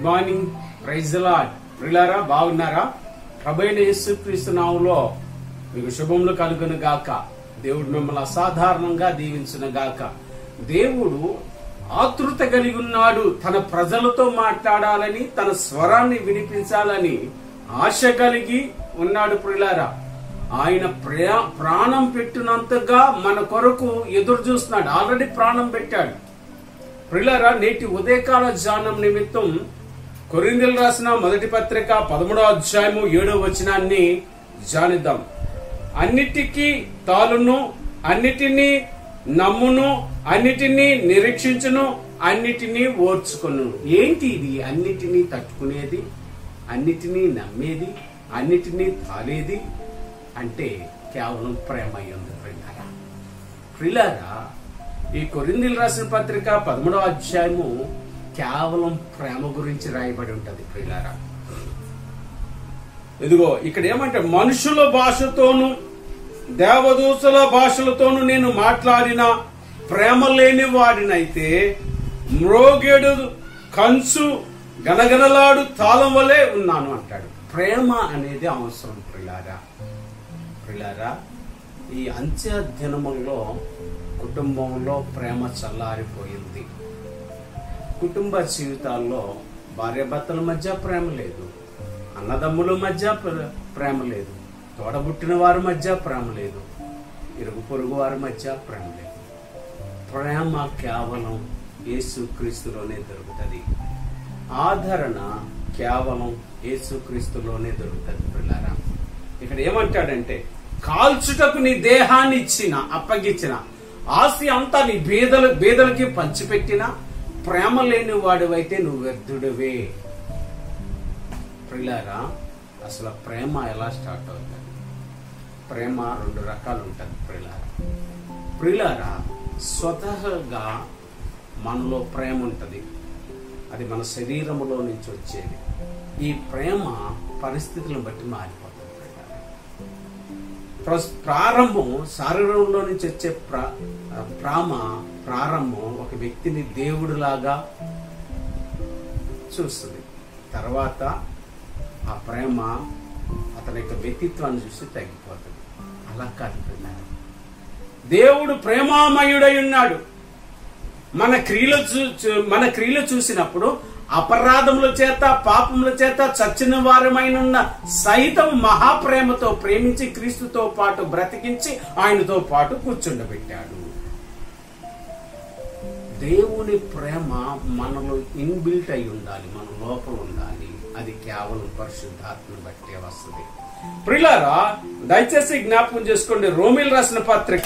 Good morning praise lord ప్రిలారా బాగున్నారా ప్రభైన యేసుక్రీస్తు నామంలో మీకు శుభములు కలుగును గాక దేవుడు మిమ్మల్ని అసాధారణంగా దీవించును గాక దేవుడు ఆతృత కలిగి ఉన్నాడు తన ప్రజలతో మాట్లాడాలని తన స్వరాన్ని వినిపించాలని ఆశ కలిగి ఉన్నాడు ప్రిలారా ఆయన ప్రా- ప్రాణం పెట్టినంతగా మన కొరకు ఎదురు చూస్తున్నాడు ఆల్రెడీ ప్రాణం పెట్టాడు ప్రిలరా నేటి ఉదయకాల ధ్యానం నిమిత్తం కొరిందలు రాసిన మొదటి పత్రిక పదమూడో అధ్యాయము ఏడో వచనాన్ని ధ్యానిద్దాం అన్నిటికీ తాలును అన్నిటినీ నమ్మును అన్నిటినీ నిరీక్షించును అన్నిటినీ ఓర్చుకును ఏంటి ఇది అన్నిటినీ తట్టుకునేది అన్నిటినీ నమ్మేది అన్నిటినీ తాలేది అంటే కేవలం ప్రేమ అయి ఉంది ప్రియులారా ప్రిలారా ఈ కొరిందిలు రాసిన పత్రిక పదమూడవ అధ్యాయము కేవలం ప్రేమ గురించి రాయబడి ఉంటది ప్రిలారా ఇదిగో ఇక్కడ ఏమంటే మనుషుల భాషతోను దేవదూతల భాషలతోను నేను మాట్లాడిన ప్రేమ లేని వాడినైతే మ్రోగేడు కంచు గనగనలాడు తాళం వలె ఉన్నాను అంటాడు ప్రేమ అనేది అవసరం ప్రిలారా ప్రిలారా ఈ అంత్య దినముల్లో కుటుంబంలో ప్రేమ చల్లారిపోయింది కుటుంబ జీవితాల్లో భార్యాభర్తల మధ్య ప్రేమ లేదు అన్నదమ్ముల మధ్య ప్ర- ప్రేమ లేదు తోడబుట్టిన వారి మధ్య ప్రేమ లేదు ఇరుగు పొరుగు వారి మధ్య ప్రేమ లేదు ప్రేమ కేవలం యేసుక్రీస్తులోనే దొరుకుతుంది ఆదరణ కేవలం యేసుక్రీస్తులోనే దొరుకుతుంది పిల్లారా ఇక్కడ ఏమంటాడంటే కాల్చుటకు నీ దేహాన్ని ఇచ్చిన అప్పగించిన ఆస్తి అంతా నీ బీదల బీదలకి పంచిపెట్టిన ప్రేమ లేని వాడివైతే నువ్వు వ్యర్థుడివే ప్రిలారా అసలు ప్రేమ ఎలా స్టార్ట్ అవుతుంది ప్రేమ రెండు రకాలు ఉంటుంది ప్రిలారా ప్రిలారా స్వతహగా మనలో ప్రేమ ఉంటుంది అది మన శరీరములో నుంచి వచ్చేది ఈ ప్రేమ పరిస్థితులను బట్టి మారిపోతుంది ప్రియులారా. ప్రస్- ప్రారంభం శరీరంలో నుంచి వచ్చే ప్ర ప్రేమ ప్రారంభం ఒక వ్యక్తిని దేవుడిలాగా చూస్తుంది తర్వాత ఆ ప్రేమ అతని యొక్క వ్యక్తిత్వాన్ని చూసి తగ్గిపోతుంది అలా కాదు పిల్లలు దేవుడు ప్రేమామయుడై ఉన్నాడు మన క్రియలు చూ- చూ- మన క్రియలు చూసినప్పుడు అపరాధముల చేత పాపముల చేత చచ్చిన వారమైన ఉన్న సైతం మహాప్రేమతో ప్రేమించి క్రీస్తుతో పాటు బ్రతికించి ఆయనతో పాటు కూర్చుండబెట్టాడు దేవుని ప్రేమ మనలో ఇన్బిల్ట్ అయి ఉండాలి మన లోపల ఉండాలి అది కేవలం పరిశుద్ధాత్మను బట్టే వస్తుంది ప్రిలారా దయచేసి జ్ఞాపకం చేసుకోండి రోమిల్ రాసిన పత్రిక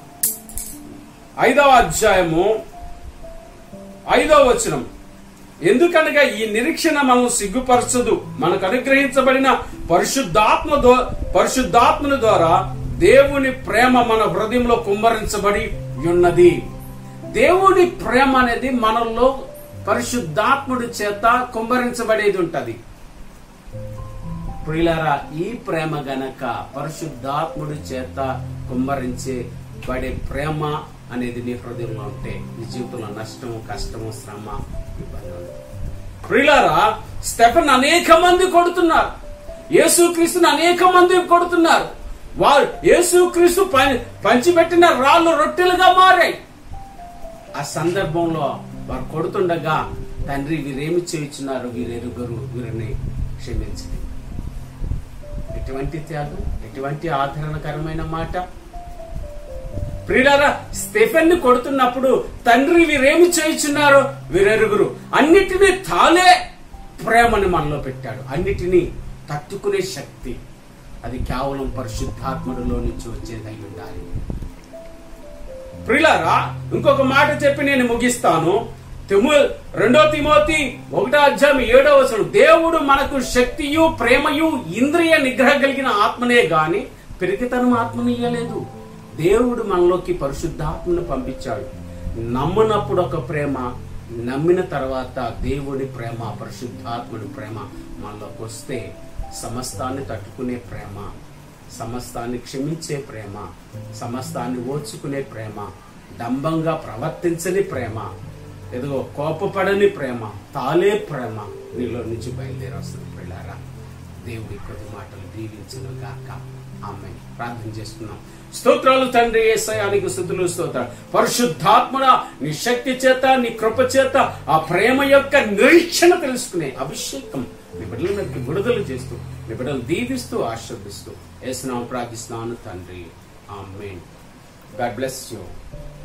ఐదవ అధ్యాయము ఐదవ వచనం ఎందుకనగా ఈ నిరీక్షణ మనం సిగ్గుపరచదు మనకు అనుగ్రహించబడిన పరిశుద్ధాత్మ ద్వా- పరిశుద్ధాత్మను ద్వారా దేవుని ప్రేమ మన హృదయంలో కుమ్మరించబడి ఉన్నది దేవుని ప్రేమ అనేది మనలో పరిశుద్ధాత్ముడి చేత కుమ్మరించబడేది ఉంటది ప్రియులారా ఈ ప్రేమ గనక పరిశుద్ధాత్ముడి చేత కుమ్మరించే పడే ప్రేమ అనేది నీ హృదయంలో ఉంటే నీ జీవితంలో నష్టము కష్టము శ్రమ ఇబ్బందులు ప్రియులారా స్టెఫన్ అనేక మంది కొడుతున్నారు యేసుక్రీస్తుని అనేక మంది కొడుతున్నారు వారు యేసుక్రీస్తు పం- పంచిపెట్టిన రాళ్ళు రొట్టెలుగా మారాయి ఆ సందర్భంలో వారు కొడుతుండగా తండ్రి వీరేమి చేయించున్నారు వీరెరుగురు వీరిని క్షమించింది ఎటువంటి త్యాగం ఎటువంటి ఆదరణకరమైన మాట ప్రియులారా స్టెఫెన్ ని కొడుతున్నప్పుడు తండ్రి వీరేమి చేయించున్నారు వీరెరుగురు అన్నిటినీ తాలే ప్రేమని మనలో పెట్టాడు అన్నిటినీ తట్టుకునే శక్తి అది కేవలం పరిశుద్ధాత్ముడిలో నుంచి వచ్చేది అయి ఉండాలి ప్రిలారా ఇంకొక మాట చెప్పి నేను ముగిస్తాను తిము రెండో తిమోతి ఒకటో అధ్యాయం ఏడో వచనం దేవుడు మనకు శక్తియు ప్రేమయు ఇంద్రియ నిగ్రహం కలిగిన ఆత్మనే గాని పెరిగితనం ఆత్మని ఇయ్యలేదు దేవుడు మనలోకి పరిశుద్ధాత్మను పంపించాడు నమ్మనప్పుడు ఒక ప్రేమ నమ్మిన తర్వాత దేవుడి ప్రేమ పరిశుద్ధాత్ముడి ప్రేమ మనలోకి వస్తే సమస్తాన్ని తట్టుకునే ప్రేమ సమస్తాన్ని క్షమించే ప్రేమ సమస్తాన్ని ఓర్చుకునే ప్రేమ డంబంగా ప్రవర్తించని ప్రేమ ఏదో కోపపడని ప్రేమ తాలే ప్రేమ నీలో నుంచి బయలుదేరి వస్తుంది పిల్లారా దేవుడి కొద్ది మాటలు దీవించిన గాక ఆమె ప్రార్థన చేస్తున్నాం స్తోత్రాలు తండ్రి ఏసయానికి స్థుతులు స్తోత్రాలు పరిశుద్ధాత్మడ నీ శక్తి చేత నీ కృప చేత ఆ ప్రేమ యొక్క నిరీక్షణ తెలుసుకునే అభిషేకం నీ బిడ్డలకి విడుదల చేస్తూ నీ బిడ్డలు దీవిస్తూ ఆశీర్దిస్తూ ఏసునామం ప్రార్థిస్తున్నాను తండ్రి ఆమెన్ గాడ్ బ్లెస్ యూ